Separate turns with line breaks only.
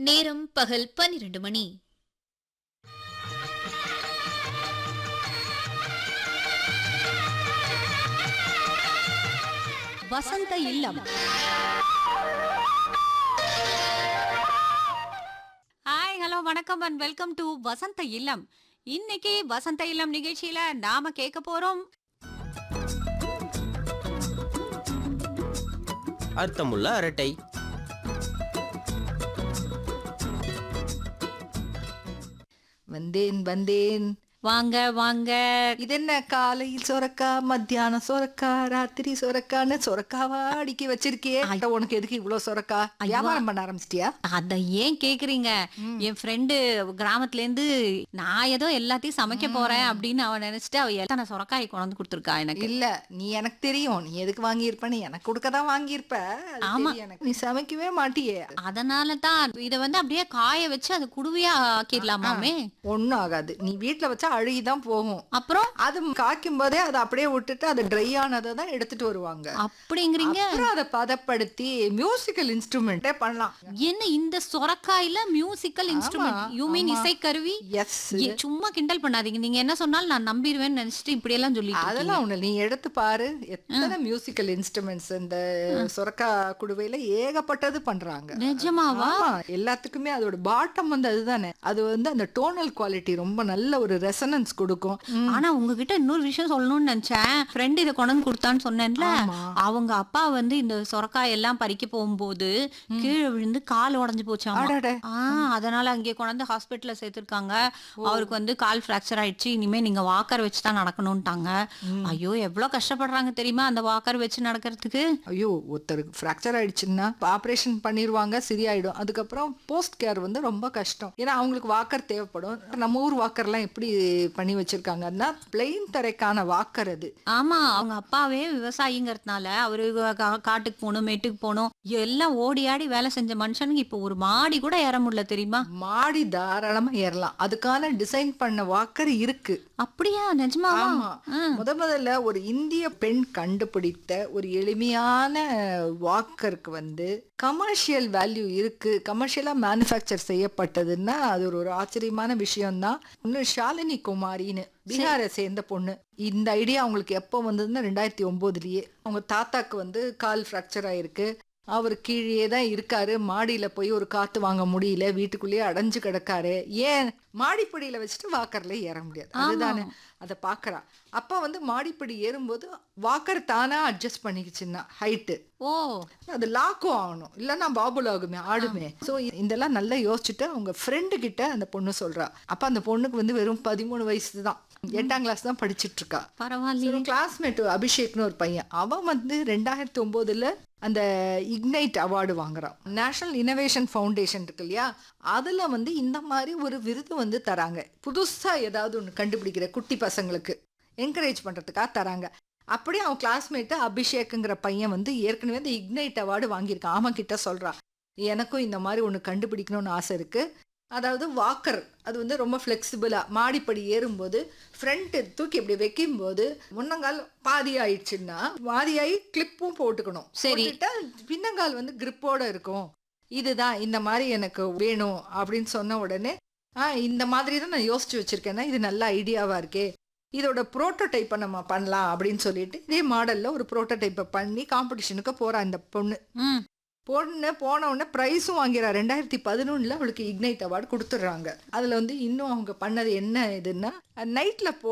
நேரம் பகல் பன்னிரண்டு மணி
வசந்த இல்லம் ஹாய் ஹலோ வணக்கம் and welcome to Vasantha Illam இன்னைக்கு வசந்த இல்லம் நிகழ்ச்சியில நாம கேட்க போறோம்
அர்த்தமுள்ள அரட்டை
வந்தேன் வந்தேன்
வாங்க வாங்க
இது என்ன காலையில் சொரக்கா மத்தியானம் சொரக்கா ராத்திரி சொரக்கான்னு சொரக்காவா அடுக்கி வச்சிருக்கியே அட, உனக்கு எதுக்கு இவ்வளவு சொரக்கா வியாபாரம் பண்ண ஆரம்பிச்சிட்டியா
அத ஏன் கேக்குறீங்க என் ஃப்ரெண்டு கிராமத்துல இருந்து நான் ஏதோ எல்லாத்தையும் சமைக்க போறேன் அப்படின்னு அவ நினைச்சிட்டு அவ எத்தனை சொரக்காய் கொண்டு வந்து கொடுத்துருக்கா எனக்கு
இல்ல நீ எனக்கு தெரியும் நீ எதுக்கு வாங்கியிருப்ப நீ எனக்கு கொடுக்க தான் வாங்கியிருப்ப அது
ஆமா.
தெரியும் எனக்கு. நீ சமைக்கவே மாட்டியே
அதனால தான் இத வந்து அப்படியே காய வச்சு அது குடுவையா ஆக்கிடலாமாமே
ஒண்ணும் ஆகாது நீ வீட்ல வச்சா அழுகிதான் போகும்
அப்புறம்
அது காய்க்கும் போதே அதை அப்படியே விட்டுட்டு அது ட்ரை ஆனதை தான் எடுத்துட்டு வருவாங்க
அப்படிங்கிறீங்க
அப்புறம் அதை பதப்படுத்தி மியூசிக்கல் இன்ஸ்ட்ருமெண்ட்டே பண்ணலாம்
என்ன இந்த சொரக்காயில மியூசிக்கல் இன்ஸ்ட்ருமெண்ட் யூ மீன்
ஆமா.
இசைக்கருவி
எஸ்
ஏ, சும்மா கிண்டல் பண்ணாதீங்க நீங்க என்ன சொன்னாலும் நான் நம்பிடுவேன்னு நினைச்சிட்டு இப்படி எல்லாம் சொல்லிட்டு இருக்கீங்க.
அதெல்லாம் ஒண்ணு நீ எடுத்து பாரு எத்தனை மியூசிக்கல் இன்ஸ்ட்ருமெண்ட்ஸ் இந்த சுரக்கா குடுவையில ஏகப்பட்டது பண்றாங்க
நிஜமாவா
ஆமா எல்லாத்துக்குமே அதோட பாட்டம் வந்து அதுதானே அது வந்து அந்த டோனல் குவாலிட்டி ரொம்ப நல்ல ஒரு ரெசனன்ஸ் கொடுக்கும்
ஆனா உங்ககிட்ட இன்னொரு விஷயம் சொல்லணும்னு நினைச்சேன் ஃப்ரெண்ட் இதை கொண்டு வந்து கொடுத்தான்னு சொன்னேன்ல
ஆமா.
அவங்க அப்பா வந்து இந்த சொரக்காய் எல்லாம் பறிக்க போகும்போது கீழே விழுந்து கால் உடைஞ்சு போச்சாமா
அடட.
ஆ அதனால அங்கே கொண்டாந்து ஹாஸ்பிட்டல்ல சேர்த்திருக்காங்க அவருக்கு வந்து கால் ஃப்ராக்சர் ஆயிடுச்சு இனிமே நீங்க வாக்கர் வச்சு தான் நடக்கணும்ட்டாங்க ஐயோ எவ்வளவு கஷ்டப்படுறாங்க தெரியுமா அந்த வாக்கர் வச்சு நடக்கிறதுக்கு
ஐயோ ஒருத்தருக்கு ஃப்ராக்சர் ஆயிடுச்சுன்னா ஆப்ரேஷன் பண்ணிடுவாங்க சரியாயிடும் அதுக்கப்புறம் போஸ்ட் கேர் வந்து ரொம்ப கஷ்டம் ஏன்னா அவங்களுக்கு வாக்கர் தேவைப்படும் நம்ம ஊர் வாக்கர்லாம் எப்படி பண்ணி வச்சிருக்காங்கன்னா பிளெயின் தரைக்கான வாக்கர் அது
ஆமா அவங்க அப்பாவே விவசாயிங்கிறதுனால அவரு கா- காட்டுக்கு போகணும் மேட்டுக்கு போகணும் எல்லாம் ஓடி ஆடி வேலை செஞ்ச மனுஷனுக்கு இப்போ ஒரு மாடி கூட ஏற முடியல தெரியுமா
மாடி தாராளமா ஏறலாம் அதுக்கான டிசைன் பண்ண வாக்கர் இருக்கு
அப்படியா நிஜமாவா
ஆமா முத முதல்ல ஒரு இந்திய பெண் கண்டுபிடித்த ஒரு எளிமையான வாக்கருக்கு வந்து கமர்ஷியல் வேல்யூ இருக்கு கமர்ஷியலா மேனுஃபேக்சர் செய்யப்பட்டதுன்னா அது ஒரு ஒரு ஆச்சரியமான விஷயம்தான் இன்னும் ஷாலினி குமாரின்னு பீகாரை சேர்ந்த பொண்ணு இந்த ஐடியா அவங்களுக்கு எப்போ வந்ததுன்னா ரெண்டாயிரத்தி ஒன்பதுலயே அவங்க தாத்தாக்கு வந்து கால் ஃப்ராக்சர் ஆயிருக்கு அவர் கீழே தான் இருக்காரு மாடியில போய் ஒரு காத்து வாங்க முடியல வீட்டுக்குள்ளேயே அடைஞ்சு கிடக்காரு ஏன் மாடிப்படியில வச்சுட்டு வாக்கர்ல ஏற முடியாது அதுதானே அதை பார்க்கறா அப்ப வந்து மாடிப்படி ஏறும்போது வாக்கர் தானா அட்ஜஸ்ட் பண்ணிக்கிச்சுன்னா ஹைட்டு
ஓ
அது லாக்கும் ஆகணும் இல்லைன்னா பாபுல் ஆகுமே ஆடுமே ஸோ இதெல்லாம் நல்லா யோசிச்சுட்டு அவங்க ஃப்ரெண்டு கிட்ட அந்த பொண்ணு சொல்றா அப்ப அந்த பொண்ணுக்கு வந்து வெறும் பதிமூணு வயசு தான் எட்டாம் கிளாஸ் தான் படிச்சிட்டு இருக்கா
பரவாயில்லையே
கிளாஸ்மேட் அபிஷேக்னு ஒரு பையன் அவன் வந்து ரெண்டாயிரத்தி ஒம்போதுல அந்த இக்னைட் அவார்டு வாங்குறான் நேஷனல் இனோவேஷன் ஃபவுண்டேஷன் இருக்கு இல்லையா அதுல வந்து இந்த மாதிரி ஒரு விருது வந்து தராங்க புதுசா ஏதாவது ஒன்று கண்டுபிடிக்கிற குட்டி பசங்களுக்கு என்கரேஜ் பண்றதுக்காக தராங்க அப்படியே அவன் கிளாஸ்மேட்டு அபிஷேக்குங்கிற பையன் வந்து ஏற்கனவே இந்த இக்னைட் அவார்டு வாங்கியிருக்கான் அவன் கிட்ட சொல்றான் எனக்கும் இந்த மாதிரி ஒன்று கண்டுபிடிக்கணும்னு ஆசை இருக்கு அதாவது வாக்கர் அது வந்து ரொம்ப ஃப்ளெக்சிபிளாக மாடிப்படி ஏறும்போது ஃப்ரண்ட்டு தூக்கி இப்படி வைக்கும்போது முன்னங்கால் பாதி ஆயிடுச்சுன்னா பாதியாகி கிளிப்பும் போட்டுக்கணும்
சரி.
போட்டுட்டா பின்னங்கால் வந்து கிரிப்போட இருக்கும் இதுதான் இந்த மாதிரி எனக்கு வேணும் அப்படின்னு சொன்ன உடனே ஆ இந்த மாதிரி தான் நான் யோசிச்சு வச்சிருக்கேன்னா இது நல்ல ஐடியாவா இருக்கே இதோட ப்ரோட்டோடைப்பை நம்ம பண்ணலாம் அப்படின்னு சொல்லிட்டு இதே மாடல்ல ஒரு ப்ரோட்டோடைப்பை பண்ணி காம்படிஷனுக்கு போறா இந்த பொண்ணு
ம்
பொண்ணு போன உடனே ப்ரைஸும் வாங்கிறா ரெண்டாயிரத்தி பதினொன்றில் அவளுக்கு இக்னைட் அவார்டு கொடுத்துட்றாங்க அதில் வந்து இன்னும் அவங்க பண்ணது என்ன இதுன்னா நைட்டில்